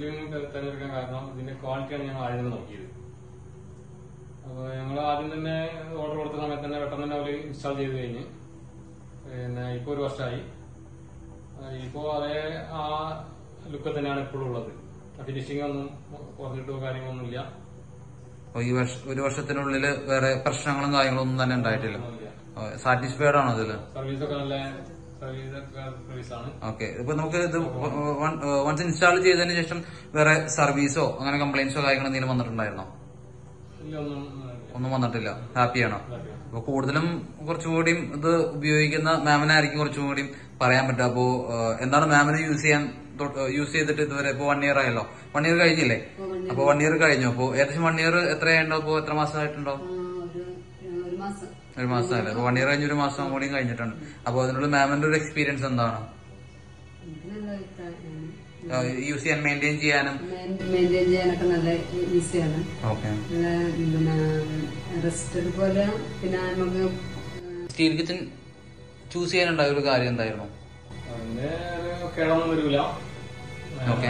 ബെത്ലിയം തിരഞ്ഞെടുക്കാൻ കാരണം ഇതിന്റെ ക്വാളിറ്റിയാണ് ഞങ്ങൾ ആദ്യം തന്നെ നോക്കിയത് അപ്പോൾ ഞങ്ങൾ ആദ്യം തന്നെ ഓർഡർ കൊടുത്ത സമയത്ത് തന്നെ പെട്ടെന്ന് തന്നെ അവർ ഇൻസ്റ്റാൾ ചെയ്ത് കഴിഞ്ഞ് പിന്നെ ഇപ്പോൾ ഒരു വർഷമായി ഇപ്പോൾ അതേ ആ ലുക്ക് തന്നെയാണ് ഇപ്പോഴും ഉള്ളത് ഫിനിഷിംഗ് ഒന്നും കുറഞ്ഞിട്ടോ കാര്യങ്ങളൊന്നുമില്ല അപ്പൊ ഈ വർഷ ഒരു വർഷത്തിനുള്ളിൽ വേറെ പ്രശ്നങ്ങളും കാര്യങ്ങളും ഒന്നും തന്നെ ഉണ്ടായിട്ടില്ല സാറ്റിസ്ഫൈഡ് ആണോ ഇതില് സർവീസൊക്കെ നല്ല സർവീസ് സർവീസാണ് ഓക്കെ ഇപ്പൊ നമുക്ക് ഇത് വൺസ് ഇൻസ്റ്റാൾ ചെയ്തതിന് ശേഷം വേറെ സർവീസോ അങ്ങനെ കംപ്ലൈന്റ്സോ കാര്യങ്ങളോ എന്തെങ്കിലും വന്നിട്ടുണ്ടായിരുന്നോ ഇല്ല ഒന്നും ഒന്നും വന്നിട്ടില്ല ഹാപ്പിയാണോ ഇതാക്കിയോ. അപ്പൊ കൂടുതലും കുറച്ചുകൂടിയും ഇത് ഉപയോഗിക്കുന്ന മാമിനായിരിക്കും കുറച്ചും കൂടിയും പറയാൻ പറ്റുക അപ്പോ ഏഹ്, എന്താണ് മാമിന് യൂസ് ചെയ്യാൻ യൂസ് ചെയ്തിട്ട് ഇതുവരെ ഇപ്പൊ വൺ ഇയർ ആയല്ലോ വൺ ഇയർ കഴിഞ്ഞില്ലേ അപ്പൊ വൺ ഇയർ കഴിഞ്ഞു അപ്പൊ ഏകദേശം വൺ ഇയർ എത്രയായിട്ടുണ്ടോ അപ്പൊ എത്ര മാസമായിട്ടുണ്ടോ ആ, ഒരു ഒരു മാസം ഒരു മാസമല്ലേ അപ്പൊ വൺ ഇയർ കഴിഞ്ഞ ഒരു മാസം കൂടി കഴിഞ്ഞിട്ടുണ്ട് അപ്പൊ അതിനുള്ള മാമിന്റെ ഒരു എക്സ്പീരിയൻസ് എന്താണ് എനിക്ക് നല്ല അഭിപ്രായമാണ് യൂസ് ചെയ്യാൻ മെയിൻറ്റെയിൻ ചെയ്യാനും മെയിൻറ്റെയിൻ ചെയ്യാനൊക്കെ നല്ല ഈസിയാണ് ഓക്കെ നല്ല പിന്നെ റെസ്റ്റ് പോലെ പിന്നെ നമുക്ക് സ്റ്റീൽ കിച്ചൺ ചൂസ് ചെയ്യാനുണ്ടായ ഒരു കാര്യം എന്തായിരുന്നു അതിന്റെ ഒരു കേടൊന്നും വരൂല ഓക്കെ.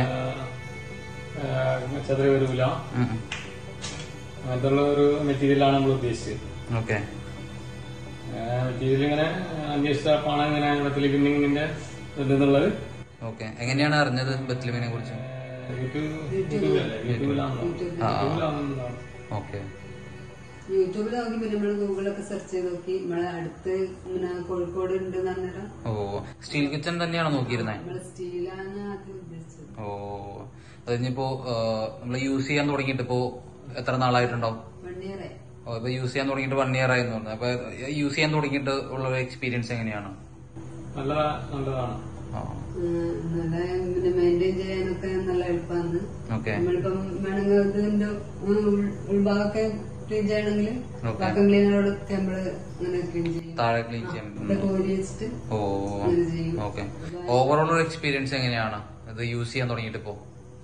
ചെതറി വരൂല അങ്ങനത്തെ ഉള്ള ഒരു മെറ്റീരിയലാണ് നമ്മൾ ഉദ്ദേശിച്ചത് ഓക്കെ മെറ്റീരിയൽ ഇങ്ങനെ അന്വേഷിച്ചപ്പോഴാണ് ഇങ്ങനെ ബെത്തലി പിന്നിങ്ങിന്റെ ഇതെന്നുള്ളത് ഓക്കെ എങ്ങനെയാണ് അറിഞ്ഞത് ബത്ലിമിനെ കുറിച്ച് യൂട്യൂബ് യൂട്യൂബിലല്ലേ യൂട്യൂബിലാണല്ലോ യൂട്യൂബിലാണെന്നാണ് ഓക്കെ യൂട്യൂബിൽ നോക്കി പിന്നെ നമ്മള് ഗൂഗിളൊക്കെ സെർച്ച് ചെയ്ത് നോക്കി നമ്മളെ അടുത്ത് ഇങ്ങനെ കോഴിക്കോട് ഉണ്ട് അന്നേരം ഓ സ്റ്റീൽ കിച്ചൺ തന്നെയാണോ നോക്കിയിരുന്നത് നമ്മള് സ്റ്റീലാണ് ആദ്യം ഉദ്ദേശിച്ചത് ഓ അതിനിപ്പോ നമ്മൾ യൂസ് ചെയ്യാൻ തുടങ്ങിയിട്ട് ഇപ്പോ എത്ര നാളായിട്ടുണ്ടാവും വൺ ഇയറായി ഓ, ഇപ്പൊ യൂസ് ചെയ്യാൻ തുടങ്ങിയിട്ട് വൺ ഇയർ ആയി എന്ന് പറഞ്ഞു അപ്പൊ യൂസ് ചെയ്യാൻ തുടങ്ങിയിട്ട് ഉള്ള ഒരു എക്സ്പീരിയൻസ് എങ്ങനെയാണ് നല്ല നല്ലതാണ് ആ നല്ല പിന്നെ മെയിൻറ്റെയിൻ ചെയ്യാനൊക്കെ നല്ല എളുപ്പമാണ് ഓക്കെ നമ്മളിപ്പം വേണമെങ്കിൽ ഇതിന്റെ ഉൾ- ഉൾഭാഗമൊക്കെ ക്ലീൻ ചെയ്യണമെങ്കിൽ Okay. വാക്വം ക്ലീനറോടൊക്കെ നമ്മള് അങ്ങനെ ക്ലീൻ ചെയ്യും താഴെ ക്ലീൻ ചെയ്യാൻ ഇവിടെ കോരി വെച്ചിട്ട് ഓ അങ്ങനെ ചെയ്യും ഓക്കെ ഓവറോൾ ഒരു എക്സ്പീരിയൻസ് എങ്ങനെയാണ് ഇത് യൂസ് ചെയ്യാൻ തുടങ്ങിയിട്ട് ഇപ്പോ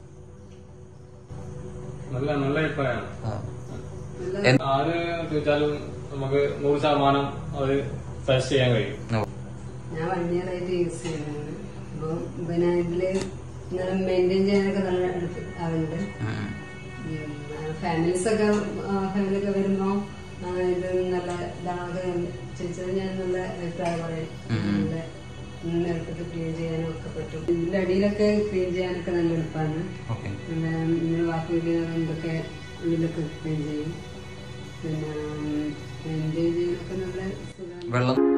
നല്ല നല്ല അഭിപ്രായമാണ് ആ. നല്ല ആര് ചോദിച്ചാലും നമുക്ക് നൂറ് ശതമാനം അത് സജസ്റ്റ് ചെയ്യാൻ കഴിയും ഓ. ഞാൻ വൺ ഇയർ ആയിട്ട് യൂസ് ചെയ്യുന്നതാണ് അപ്പൊ പിന്നെ ഇതില് ഇങ്ങനെ മെയിൻറ്റെയിൻ ചെയ്യാനൊക്കെ നല്ല എളുപ്പം ആവുന്നുണ്ട് ഉം. ഫാമിലീസ് ഒക്കെ ഫാമിലി ഒക്കെ വരുമ്പോ ആ, ഇത് നല്ല ഇതാണൊക്കെ ചോദിച്ചത് ഞാൻ നല്ല അഭിപ്രായം പറയും നല്ല നല്ല എളുപ്പത്തിൽ ക്ലീൻ ചെയ്യാനും ഒക്കെ പറ്റും ഇതിന്റെ അടിയിലൊക്കെ ക്ലീൻ ചെയ്യാനൊക്കെ നല്ല എളുപ്പമാണ് ഓക്കെ പിന്നെ ഇങ്ങനെ വാക്യൂം ക്ലീനർ ഇതൊക്കെ ഉള്ളിലൊക്കെ ക്ലീൻ ചെയ്യും പിന്നെ മെയിൻറ്റെയിൻ ചെയ്യാനൊക്കെ നല്ല സുഖമാണ് വെള്ളം